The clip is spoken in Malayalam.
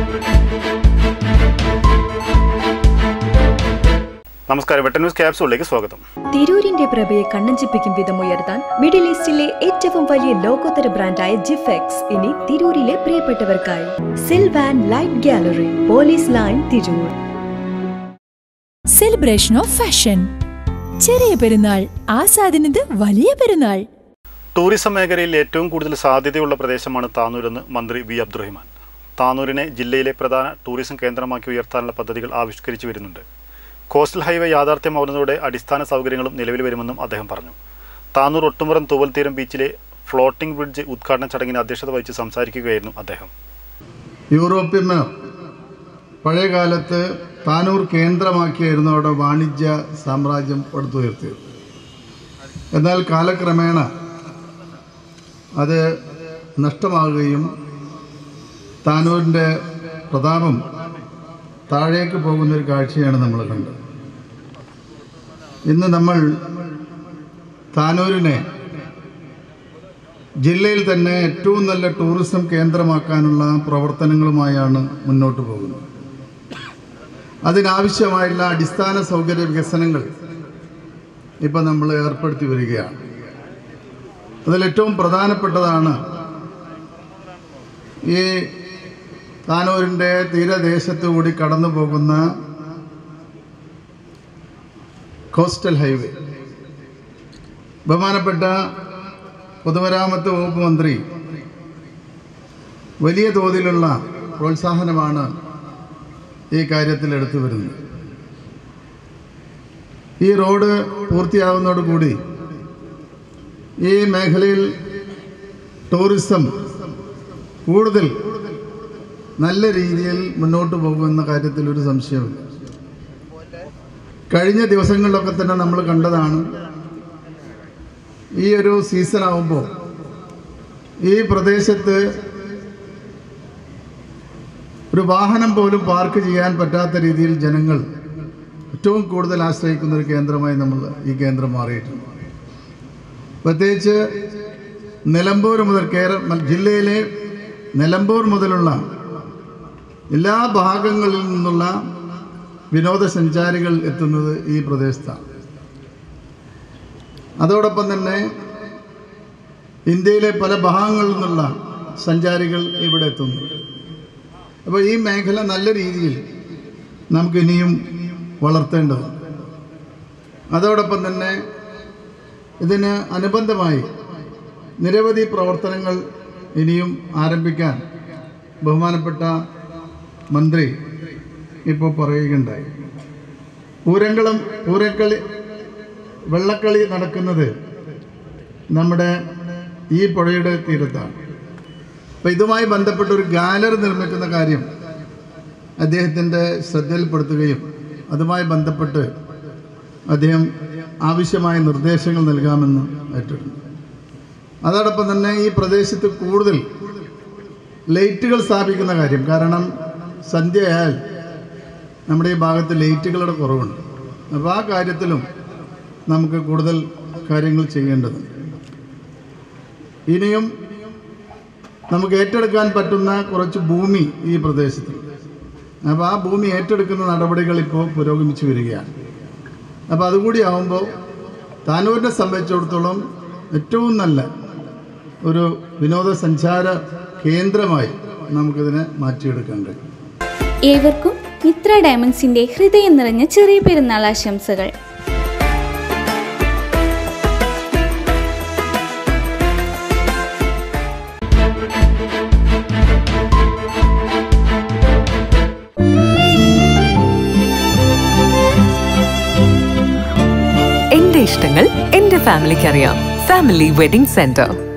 നമസ്കാരം വെട്ടൻ ന്യൂസ് ക്യാപ്സൂളിലേക്ക് സ്വാഗതം തിരൂരിന്റെ പ്രഭയെ കണ്ണഞ്ചിപ്പിക്കും വിധം ഉയർത്താൻ മിഡിൽ ഈസ്റ്റിലെ ഏറ്റവും വലിയ ലോകോത്തര ബ്രാൻഡായ ജിഫെക്സ് ഇനി തിരൂരിലെ പ്രിയപ്പെട്ടവർക്കായി സിൽവാൻ light gallery police line Tirur celebration of fashion Cheriya Perunnal ആസാദിനത് വലിയ പെരുന്നാൾ ടൂറിസം മേഖലയിൽ ഏറ്റവും കൂടുതൽ സാധ്യതയുള്ള പ്രദേശമാണ് താനൂരെന്ന് മന്ത്രി വി അബ്ദുറഹിമാൻ താനൂരിനെ ജില്ലയിലെ പ്രധാന ടൂറിസം കേന്ദ്രമാക്കി ഉയർത്താനുള്ള പദ്ധതികൾ ആവിഷ്കരിച്ചു വരുന്നുണ്ട് കോസ്റ്റൽ ഹൈവേ യാഥാർത്ഥ്യമാവുന്നതോടെ അടിസ്ഥാന സൗകര്യങ്ങളും നിലവിൽ വരുമെന്നും അദ്ദേഹം പറഞ്ഞു താനൂർ ഒട്ടുമുറം തൂവൽ തീരം ബീച്ചിലെ ഫ്ലോട്ടിംഗ് ബ്രിഡ്ജ് ഉദ്ഘാടന ചടങ്ങിന് അധ്യക്ഷത വഹിച്ച് സംസാരിക്കുകയായിരുന്നു അദ്ദേഹം യൂറോപ്യന്മാർ പഴയ കാലത്ത് താനൂർ കേന്ദ്രമാക്കിയായിരുന്നു അവിടെ വാണിജ്യ സാമ്രാജ്യം പടുത്തുയർത്തിയത് എന്നാൽ കാലക്രമേണ അത് നഷ്ടമാകുകയും താനൂരിൻ്റെ പ്രതാപം താഴേക്ക് പോകുന്ന ഒരു കാഴ്ചയാണ് നമ്മൾ കണ്ടത് ഇന്ന് നമ്മൾ താനൂരിനെ ജില്ലയിൽ തന്നെ ഏറ്റവും നല്ല ടൂറിസം കേന്ദ്രമാക്കാനുള്ള പ്രവർത്തനങ്ങളുമായാണ് മുന്നോട്ട് പോകുന്നത് അതിനാവശ്യമായുള്ള അടിസ്ഥാന സൗകര്യ വികസനങ്ങൾ ഇപ്പം നമ്മൾ ഏർപ്പെടുത്തി വരികയാണ് അതിലേറ്റവും പ്രധാനപ്പെട്ടതാണ് ഈ താനൂരിൻ്റെ തീരദേശത്തു കൂടി കടന്നു പോകുന്ന കോസ്റ്റൽ ഹൈവേ ബഹുമാനപ്പെട്ട പൊതുമരാമത്ത് വകുപ്പ് മന്ത്രി വലിയ തോതിലുള്ള പ്രോത്സാഹനമാണ് ഈ കാര്യത്തിൽ എടുത്തു വരുന്നത് ഈ റോഡ് പൂർത്തിയാകുന്നതോടുകൂടി ഈ മേഖലയിൽ ടൂറിസം കൂടുതൽ നല്ല രീതിയിൽ മുന്നോട്ട് പോകുമെന്ന കാര്യത്തിൽ ഒരു സംശയമില്ല കഴിഞ്ഞ ദിവസങ്ങളിലൊക്കെ തന്നെ നമ്മൾ കണ്ടതാണ് ഈ ഒരു സീസൺ ആവുമ്പോൾ ഈ പ്രദേശത്ത് ഒരു വാഹനം പോലും പാർക്ക് ചെയ്യാൻ പറ്റാത്ത രീതിയിൽ ജനങ്ങൾ ഏറ്റവും കൂടുതൽ ആശ്രയിക്കുന്ന ഒരു കേന്ദ്രമായി നമ്മൾ ഈ കേന്ദ്രം മാറിയിട്ടുണ്ട് പ്രത്യേകിച്ച് നിലമ്പൂർ മുതൽ കേരള ജില്ലയിലെ നിലമ്പൂർ മുതലുള്ള എല്ലാ ഭാഗങ്ങളിൽ നിന്നുള്ള വിനോദസഞ്ചാരികൾ എത്തുന്നത് ഈ പ്രദേശത്താണ് അതോടൊപ്പം തന്നെ ഇന്ത്യയിലെ പല ഭാഗങ്ങളിൽ നിന്നുള്ള സഞ്ചാരികൾ ഇവിടെ എത്തുന്നു അപ്പോൾ ഈ മേഖല നല്ല രീതിയിൽ നമുക്ക് ഇനിയും വളർത്തേണ്ടതുണ്ട് അതോടൊപ്പം തന്നെ ഇതിന് അനുബന്ധമായി നിരവധി പ്രവർത്തനങ്ങൾ ഇനിയും ആരംഭിക്കാൻ ബഹുമാനപ്പെട്ട മന്ത്രി ഇപ്പോൾ പറയുകയുണ്ടായി പൂരംകുളം പൂരക്കളി വെള്ളക്കളി നടക്കുന്നത് നമ്മുടെ ഈ പുഴയുടെ തീരത്താണ് അപ്പം ഇതുമായി ബന്ധപ്പെട്ട ഒരു ഗാലറി നിർമ്മിക്കുന്ന കാര്യം അദ്ദേഹത്തിൻ്റെ ശ്രദ്ധയിൽപ്പെടുത്തുകയും അതുമായി ബന്ധപ്പെട്ട് അദ്ദേഹം ആവശ്യമായ നിർദ്ദേശങ്ങൾ നൽകാമെന്ന് ഏറ്റിട്ടുണ്ട് അതോടൊപ്പം തന്നെ ഈ പ്രദേശത്ത് കൂടുതൽ ലൈറ്റുകൾ സ്ഥാപിക്കുന്ന കാര്യം കാരണം സന്ധ്യയായാൽ നമ്മുടെ ഈ ഭാഗത്ത് ലൈറ്റുകളുടെ കുറവുണ്ട് അപ്പോൾ ആ കാര്യത്തിലും നമുക്ക് കൂടുതൽ കാര്യങ്ങൾ ചെയ്യേണ്ടതുണ്ട് ഇനിയും നമുക്ക് ഏറ്റെടുക്കാൻ പറ്റുന്ന കുറച്ച് ഭൂമി ഈ പ്രദേശത്തുണ്ട് അപ്പോൾ ആ ഭൂമി ഏറ്റെടുക്കുന്ന നടപടികൾ ഇപ്പോൾ പുരോഗമിച്ചു വരികയാണ് അപ്പോൾ അതുകൂടി ആകുമ്പോൾ താനൂരിനെ സംബന്ധിച്ചിടത്തോളം ഏറ്റവും നല്ല ഒരു വിനോദസഞ്ചാര കേന്ദ്രമായി നമുക്കിതിനെ മാറ്റിയെടുക്കാൻ കഴിയും ഏവർക്കും മിത്ര ഡയമണ്ട്സിന്റെ ഹൃദയം നിറഞ്ഞ ചെറിയ പെരുന്നാൾ ആശംസകൾ എന്റെ ഇഷ്ടങ്ങൾ എന്റെ ഫാമിലിക്ക് അറിയാം ഫാമിലി വെഡിംഗ് സെന്റർ